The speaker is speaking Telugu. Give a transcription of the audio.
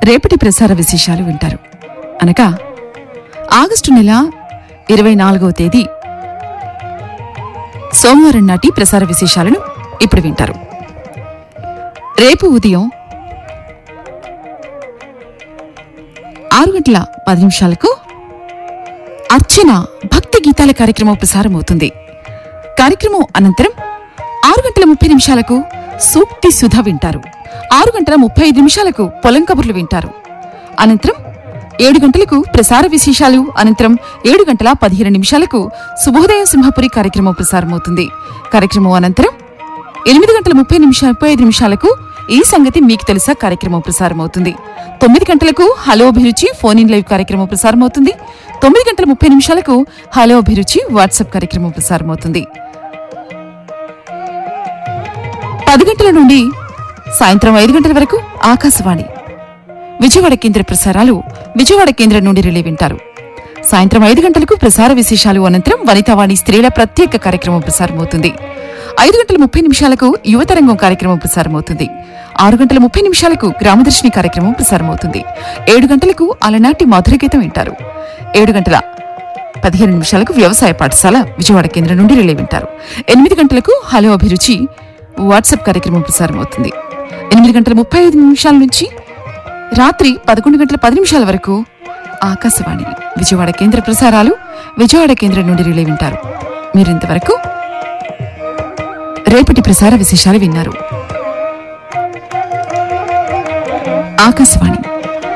రేపటి ప్రసార విశేషాలు వింటారు అనగా ఆగస్టు నెల ఇరవై నాలుగవ తేదీ సోమవారం నాటి ప్రసార విశేషాలను ఇప్పుడు వింటారు రేపు ఉదయం ఆరు గంటల పది నిమిషాలకు అర్చన భక్తి గీతాల కార్యక్రమం ప్రసారం అవుతుంది కార్యక్రమం అనంతరం ఆరు గంటల ముప్పై నిమిషాలకు సూక్తి సుధ వింటారు ఆరు గంటల ముప్పై ఐదు నిమిషాలకు పొలం కబుర్లు వింటారు అనంతరం ఏడు గంటలకు ప్రసార విశేషాలు అనంతరం ఏడు గంటల పదిహేను నిమిషాలకు శుభోదయ సింహపురి కార్యక్రమం ప్రసారమవుతుంది కార్యక్రమం అనంతరం ఎనిమిది గంటల ముప్పై నిమిషాల ముప్పై ఐదు నిమిషాలకు ఈ సంగతి మీకు తెలుసా కార్యక్రమం ప్రసారమవుతుంది తొమ్మిది గంటలకు హలో అభిరుచి ఫోన్ ఇన్ లైవ్ కార్యక్రమం ప్రసారమవుతుంది తొమ్మిది గంటల ముప్పై నిమిషాలకు హలో అభిరుచి వాట్సాప్ కార్యక్రమం ప్రసారమవుతుంది పది గంటల నుండి సాయంత్రం ఐదు గంటల వరకు ఆకాశవాణి విజయవాడ కేంద్ర ప్రసారాలు విజయవాడ కేంద్రం నుండి రిలే వింటారు సాయంత్రం ఐదు గంటలకు ప్రసార విశేషాలు అనంతరం వనితావాణి స్త్రీల ప్రత్యేక కార్యక్రమం ప్రసారమవుతుంది ఐదు గంటల ముప్పై నిమిషాలకు యువతరంగం కార్యక్రమం ప్రసారమవుతుంది ఆరు గంటల ముప్పై నిమిషాలకు గ్రామదర్శిని కార్యక్రమం ప్రసారమవుతుంది ఏడు గంటలకు అలనాటి మధుర గీతం వింటారు ఏడు గంటల పదిహేను నిమిషాలకు వ్యవసాయ పాఠశాల విజయవాడ కేంద్రం నుండి రిలే వింటారు ఎనిమిది గంటలకు హలో అభిరుచి వాట్సాప్ కార్యక్రమం ప్రసారమవుతుంది ఎనిమిది గంటల ముప్పై ఐదు నిమిషాల నుంచి రాత్రి పదకొండు గంటల పది నిమిషాల వరకు ఆకాశవాణి విజయవాడ కేంద్ర ప్రసారాలు విజయవాడ కేంద్రం నుండి రిలే వింటారు మీరింతవరకు రేపటి ప్రసార విశేషాలు విన్నారు ఆకాశవాణి